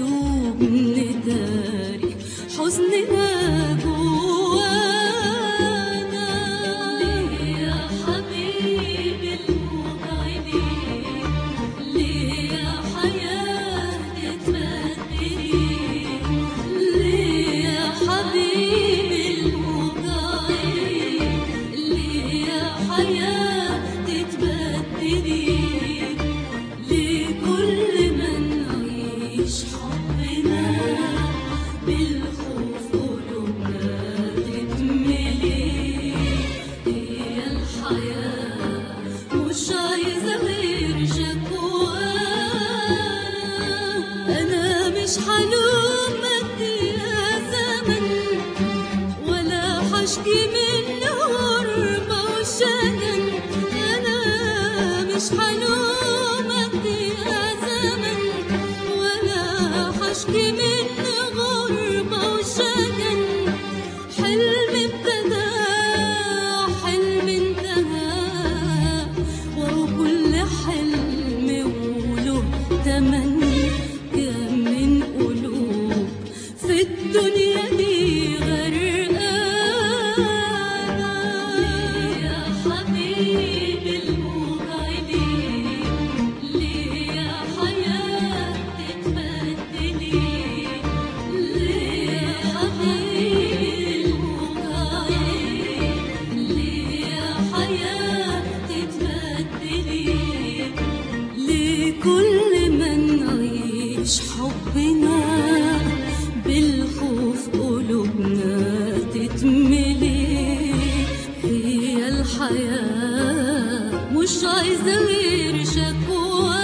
مكتوب نداري حزننا جوانا ليه يا حبيبي المبعدين ليه يا حياة تتبدلي ليه يا حبيبي المبعدين ليه يا حياة تتبدلي ليه كل ما نعيش حبنا بالخوف قلوبنا تتملي هي الحياة مش عايزة غير شكوانا أنا مش حلومك يا زمن ولا حشكي من غربة وشجن أنا مش حلومك يا زمن ولا حشكي من غربة وشجن حلم ابتدى حلم انتهى وكل حلم وله تمن كم من قلوب في الدنيا دي غرقانة يا حبيبي المبعدين ليه يا حياة تتبدلي ليه يا حبيبي المبعدين ليه يا حياة تتبدلي ليه كل ما نعيش حبنا بالخوف قلوبنا تتملي هي الحياة مش عايزة غير شكوى